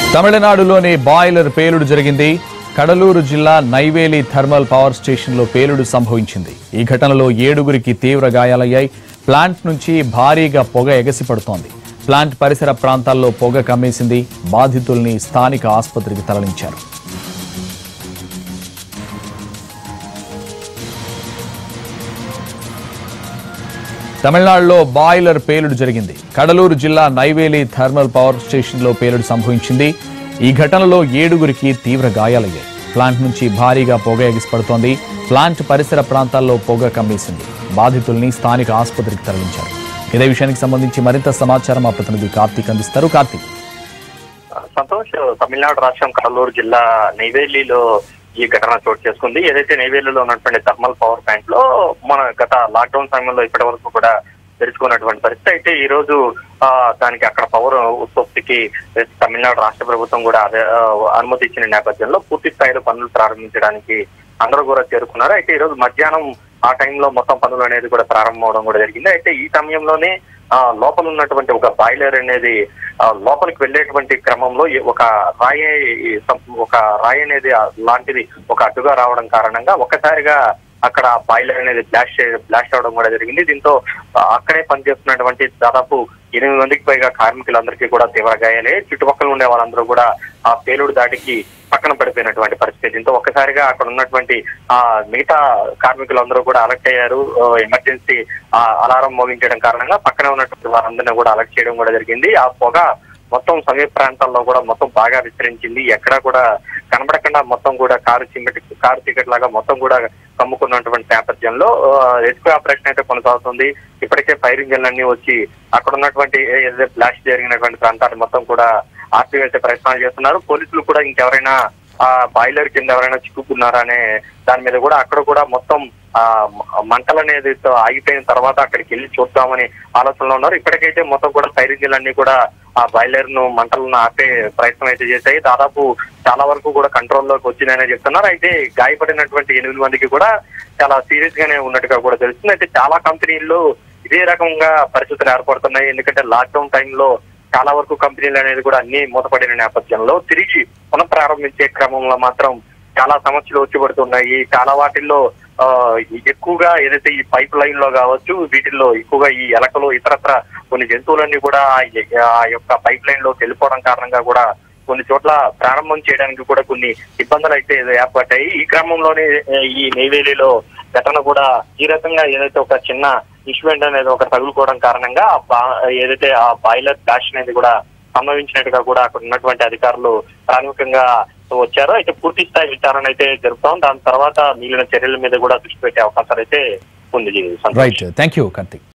తమిళనాడులోని బాయిలర్ పేలుడు జరిగింది కడలూరు జిల్లా నైవేలి థర్మల్ పవర్ స్టేషన్లో పేలుడు సంభవించింది ఈ ఘటనలో ఏడుగురికి తీవ్ర గాయాలయ్యాయి ప్లాంట్ నుంచి భారీగా పొగ ఎగసిపడుతోంది ప్లాంట్ పరిసర ప్రాంతాల్లో పొగ కమ్మేసింది బాధితుల్ని స్థానిక ఆసుపత్రికి తరలించారు తమిళనాడులో బాయిలర్ పేలుడు జరిగింది కడలూరు జిల్లా నైవేలి థర్మల్ పవర్ స్టేషన్లో పేలుడు సంభవించింది ఈ ఘటనలో ఏడుగురికి తీవ్ర గాయాలయ్యాయి ప్లాంట్ నుంచి భారీగా పొగ ఎగిసిపడుతోంది ప్లాంట్ పరిసర ప్రాంతాల్లో పొగ కమ్మేసింది బాధితుల్ని స్థానిక ఆసుపత్రికి తరలించారు ఇదే విషయానికి సంబంధించి మరింత సమాచారం మా ప్రతినిధి కార్తీక్ అందిస్తారు కార్తీక్ సంతోష్ తమిళనాడు రాష్ట్రం కడలూరు జిల్లా నెయ్వేలిలో ఈ ఘటన చోటు చేసుకుంది ఏదైతే నెయ్వేలిలో ఉన్నటువంటి థర్మల్ పవర్ ప్లాంట్ లో మన గత లాక్డౌన్ సమయంలో ఇప్పటి వరకు కూడా తెరుచుకున్నటువంటి పరిస్థితి అయితే ఈ రోజు ఆ, దానికి అక్కడ పవర్ ఉత్పత్తికి తమిళనాడు రాష్ట్ర ప్రభుత్వం కూడా అదే, ఆ, అనుమతి ఇచ్చిన నేపథ్యంలో పూర్తి స్థాయిలో పనులు ప్రారంభించడానికి అందరూ కూడా చేరుకున్నారు అయితే ఈ రోజు మధ్యాహ్నం ఆ టైంలో మొత్తం పనులు అనేది కూడా ప్రారంభం అవడం కూడా జరిగింది అయితే ఈ సమయంలోనే ఆ లోపల ఉన్నటువంటి ఒక బాయిలర్ అనేది ఆ, లోపలికి వెళ్ళేటువంటి క్రమంలో ఈ ఒక రాయి సం- ఒక రాయి అనేది ఆ లాంటిది ఒక అడ్డుగా రావడం కారణంగా ఒక్కసారిగా అక్కడ బాయిలర్ అనేది బ్లాస్ట్ బ్లాస్ట్ అవడం కూడా జరిగింది దీంతో ఆ, అక్కడే పనిచేస్తున్నటువంటి దాదాపు ఎనిమిది మందికి పైగా కార్మికులందరికీ కూడా తీవ్ర గాయాలే చుట్టుపక్కల ఉండే వాళ్ళందరూ కూడా ఆ పేలుడు దాటికి పక్కన పడిపోయినటువంటి పరిస్థితి దీంతో ఒక్కసారిగా అక్కడ ఉన్నటువంటి ఆ మిగతా కార్మికులందరూ కూడా అలర్ట్ అయ్యారు ఆ, ఎమర్జెన్సీ ఆ, అలారం మోగించడం కారణంగా పక్కన ఉన్నటువంటి వారందరినీ కూడా అలర్ట్ చేయడం కూడా జరిగింది ఆ పొగ మొత్తం సమీప ప్రాంతాల్లో కూడా మొత్తం బాగా విస్తరించింది ఎక్కడా కూడా కనబడకుండా మొత్తం కూడా కారు చీకటి కారు చీకటి లాగా మొత్తం కూడా కమ్ముకున్నటువంటి నేపథ్యంలో రెస్క్యూ ఆపరేషన్ అయితే కొనసాగుతుంది ఇప్పటికే ఫైర్ ఇంజన్లు అన్ని వచ్చి అక్కడ ఉన్నటువంటి ఏ- ఏదైతే బ్లాస్ట్ జరిగినటువంటి ప్రాంతాన్ని మొత్తం కూడా ఆర్పివేసే ప్రయత్నాలు చేస్తున్నారు పోలీసులు కూడా ఇంకెవరైనా ఆ బాయిలర్ కింద ఎవరైనా చిక్కుకున్నారా అనే దాని మీద కూడా అక్కడ కూడా మొత్తం ఆ మ- మంటలు అనేది తో ఆగిపోయిన తర్వాత అక్కడికి వెళ్ళి చూద్దామని ఆలోచనలో ఉన్నారు ఇప్పటికైతే మొత్తం కూడా ఫైర్ ఇంజిన్లు అన్ని కూడా ఆ బాయిలర్ ను మంటలను ఆపే ప్రయత్నం అయితే చేశాయి దాదాపు చాలా వరకు కూడా కంట్రోల్ లోకి వచ్చిందనే చెప్తున్నారు అయితే గాయపడినటువంటి ఎనిమిది మందికి కూడా చాలా సీరియస్ గానే ఉన్నట్టుగా కూడా తెలుస్తుంది అయితే చాలా కంపెనీల్లో ఇదే రకంగా పరిస్థితులు ఏర్పడుతున్నాయి ఎందుకంటే లాక్డౌన్ టైంలో చాలా వరకు కంపెనీలు అనేది కూడా అన్ని మూతపడిన నేపథ్యంలో తిరిగి పునఃప్రారంభించే క్రమంలో మాత్రం చాలా సమస్యలు వచ్చి పడుతున్నాయి చాలా వాటిల్లో ఆ, ఎక్కువగా ఏదైతే ఈ పైప్ లైన్ లో కావచ్చు వీటిల్లో ఎక్కువగా ఈ ఎలకలు ఇతరత్ర కొన్ని జంతువులన్నీ కూడా ఆ ఎ- ఆ యొక్క పైప్ లైన్ లోకి వెళ్ళిపోవడం కారణంగా కూడా కొన్ని చోట్ల ప్రారంభం చేయడానికి కూడా కొన్ని ఇబ్బందులు అయితే ఏర్పడ్డాయి ఈ క్రమంలోనే ఏ, ఈ నెయ్వేలిలో ఘటన కూడా ఈ రకంగా ఏదైతే ఒక చిన్న ఇన్స్ట్రుమెంట్ అనేది ఒక తగులుకోవడం కారణంగా ఆ బా- ఏదైతే ఆ బాయిలర్ బ్లాస్ట్ అనేది కూడా సంభవించినట్టుగా కూడా అక్కడ ఉన్నటువంటి అధికారులు ప్రాథమికంగా వచ్చారు అయితే పూర్తి స్థాయి విచారణ అయితే జరుపుతాం దాని తర్వాత మిగిలిన చర్యల మీద కూడా దృష్టి పెట్టే అవకాశాలు అయితే ఉంది Santosh. Right thank you Karthik